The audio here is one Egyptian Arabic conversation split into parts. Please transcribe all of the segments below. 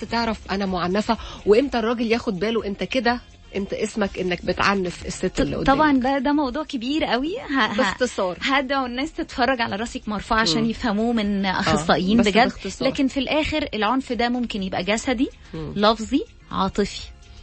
الست تعرف انا معنفه وامتى الراجل ياخد باله انت كده انت اسمك انك بتعنف الست اللي قدامك طبعا ده ده موضوع كبير قوي ه- ه- باختصار هدعو الناس تتفرج على راسك مرفوع عشان مم. يفهموه من اخصائيين بس بجد باختصار. لكن في الاخر العنف ده ممكن يبقى جسدي مم. لفظي عاطفي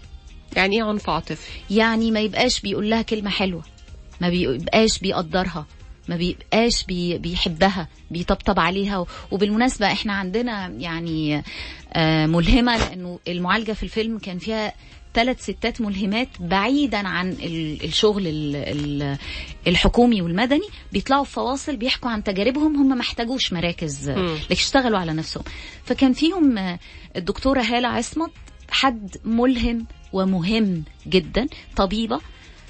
يعني ايه عنف عاطفي يعني ما يبقاش بيقول لها كلمة حلوة ما بيبقاش بيقدرها ما بيبقاش بي بيحبها بيطبطب عليها و- وبالمناسبة احنا عندنا يعني آه، ملهمة لأنه المعالجة في الفيلم كان فيها ثلاث ستات ملهمات بعيدا عن ال- الشغل ال- ال- الحكومي والمدني بيطلعوا في فواصل بيحكوا عن تجاربهم هم ما احتاجوش مراكز آه، مم. لكن اشتغلوا على نفسهم فكان فيهم آه، الدكتورة هالة عصمت حد ملهم ومهم جدا طبيبة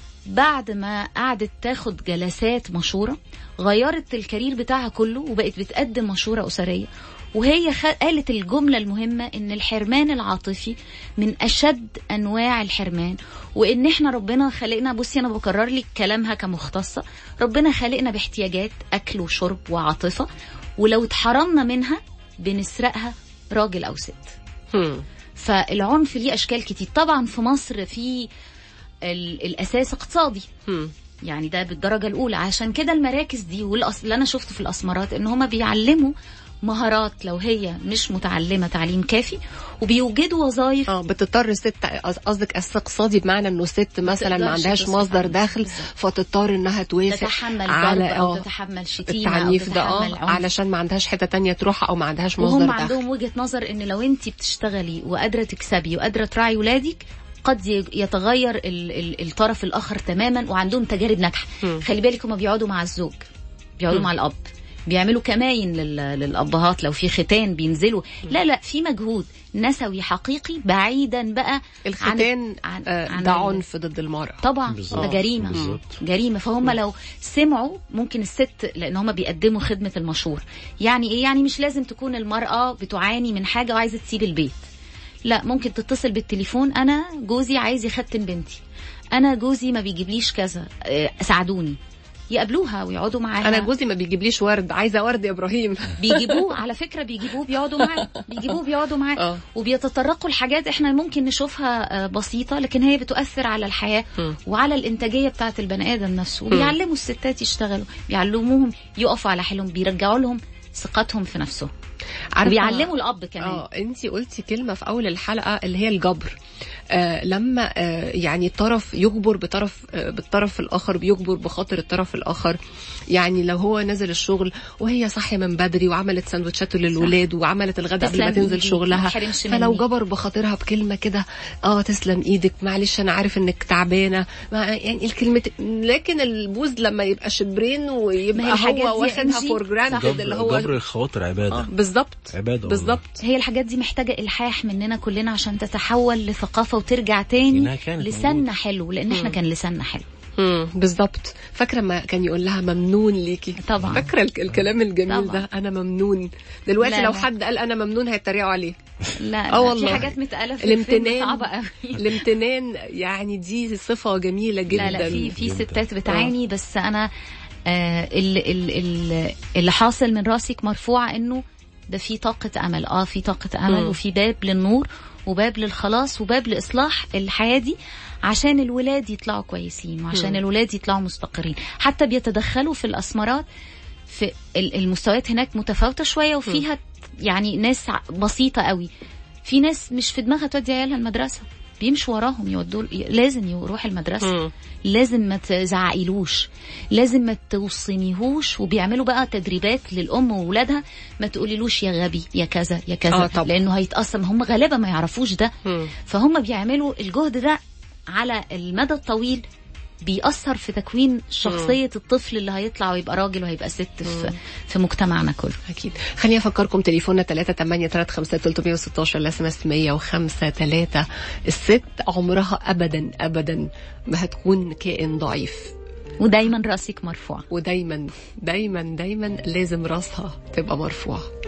بعد ما قعدت تاخد جلسات مشورة غيرت الكارير بتاعها كله وبقت بتقدم مشورة أسرية وهي خ... قالت الجملة المهمة إن الحرمان العاطفي من أشد أنواع الحرمان وإن إحنا ربنا خلقنا بصي أنا بكرر لك كلامها كمختصة ربنا خلقنا باحتياجات أكل وشرب وعاطفة ولو اتحرمنا منها بنسرقها راجل أو ست هم. فالعنف ليه أشكال كتير طبعا في مصر في ال... الأساس اقتصادي هم. يعني ده بالدرجة الأولى عشان كده المراكز دي والأصل اللي أنا شفته في الأسمرات إن هما بيعلموا مهارات لو هي مش متعلمة تعليم كافي وبيوجدوا وظائف اه بتضطر الست قصدك اساس اقتصادي بمعنى انه ست مثلا ما تقدرش عندهاش تصرف مصدر على دخل بالظبط. فتضطر انها توافق تتحمل على ضرب أو اه تتحمل شتيمة أو التعنيف ده تتحمل اه عنف. علشان ما عندهاش حته تانية تروح او ما عندهاش وهم مصدر دخل عندهم وجهة نظر إن لو أنت بتشتغلي وقادرة تكسبي وقادرة تراعي ولادك قد ي- يتغير ال- ال- الطرف الآخر تماما وعندهم تجارب ناجحة مم. خلي بالك هما بيقعدوا مع الزوج بيقعدوا مم. مع الأب بيعملوا كماين لل- للأبهات لو في ختان بينزلوا لا لا في مجهود نسوي حقيقي بعيدا بقى الختان عن- آه، عن ده ال- عنف ضد المرأة طبعا بالظبط. ده جريمه بالظبط. جريمه فهم لو سمعوا ممكن الست لان هم بيقدموا خدمه المشوره يعني ايه يعني مش لازم تكون المراه بتعاني من حاجه وعايزه تسيب البيت لا ممكن تتصل بالتليفون انا جوزي عايز يختن بنتي انا جوزي ما بيجيبليش كذا آه، ساعدوني يقابلوها ويقعدوا معاها انا جوزي ما بيجيبليش ورد عايزه ورد يا ابراهيم بيجيبوه على فكره بيجيبوه بيقعدوا معاه بيجيبوه بيقعدوا معاه اه وبيتطرقوا لحاجات احنا ممكن نشوفها آه، بسيطة لكن هي بتؤثر على الحياة مم. وعلى الإنتاجية بتاعة البني آدم نفسه وبيعلموا الستات يشتغلوا بيعلموهم يقفوا على حيلهم بيرجعوا لهم ثقتهم في نفسهم عارفة- وبيعلموا الأب كمان اه انت قلتي كلمه في اول الحلقه اللي هي الجبر آه لما آه يعني الطرف يجبر بطرف آه بالطرف الاخر بيجبر بخاطر الطرف الاخر يعني لو هو نزل الشغل وهي صاحيه من بدري وعملت سندوتشات للولاد وعملت الغداء قبل ما تسلم تنزل إيديك، شغلها ما تحرمش فلو مني. جبر بخاطرها بكلمه كده اه تسلم ايدك معلش انا عارف انك تعبانه ما يعني الكلمه لكن البوز لما يبقى شبرين ما هي ويبقى الحاجات دي هو واخدها أنجي. فور جراندد جبر, اللي هو جبر الخواطر عباده آه بالظبط عباده والله. بالظبط هي الحاجات دي محتاجة إلحاح مننا كلنا عشان تتحول لثقافة وترجع تاني إنها كانت لساننا موجودة. حلو لأن احنا كان لساننا حلو امم بالظبط فاكره ما كان يقول لها ممنون ليكي طبعا. فاكره الك- الكلام الجميل طبعا. ده انا ممنون دلوقتي لا، لو لا. حد قال انا ممنون هيتريقوا عليه لا آه لا، والله. في حاجات متقالة في الفيلم الامتنان صعبة قوي الامتنان يعني دي صفه جميله جدا لا لا في في جدا. ستات بتعاني بس انا آه اللي, اللي, اللي حاصل من راسك مرفوعه انه ده في طاقه امل اه في طاقه امل مم. وفي باب للنور وباب للخلاص وباب لاصلاح الحياه دي عشان الولاد يطلعوا كويسين وعشان مم. الولاد يطلعوا مستقرين حتى بيتدخلوا في الاسمرات في ال- المستويات هناك متفاوته شويه وفيها يعني ناس ع- بسيطه قوي في ناس مش في دماغها تودي عيالها المدرسه بيمشوا وراهم يودوا لازم يروح المدرسه مم. لازم ما تزعقيلوش لازم ما توصميهوش وبيعملوا بقى تدريبات للام وولادها ما تقوليلوش يا غبي يا كذا يا كذا آه طبعا. لانه هيتاثر هم غالبا ما يعرفوش ده مم. فهم بيعملوا الجهد ده على المدى الطويل بيأثر في تكوين شخصية الطفل اللي هيطلع ويبقى راجل وهيبقى ست في, في مجتمعنا كله اكيد خليني افكركم تليفوننا 3 8 3 5 316 الاس ام اس 105 3 الست عمرها ابدا ابدا ما هتكون كائن ضعيف ودايما راسك مرفوع ودايما دايما دايما لازم راسها تبقى مرفوعه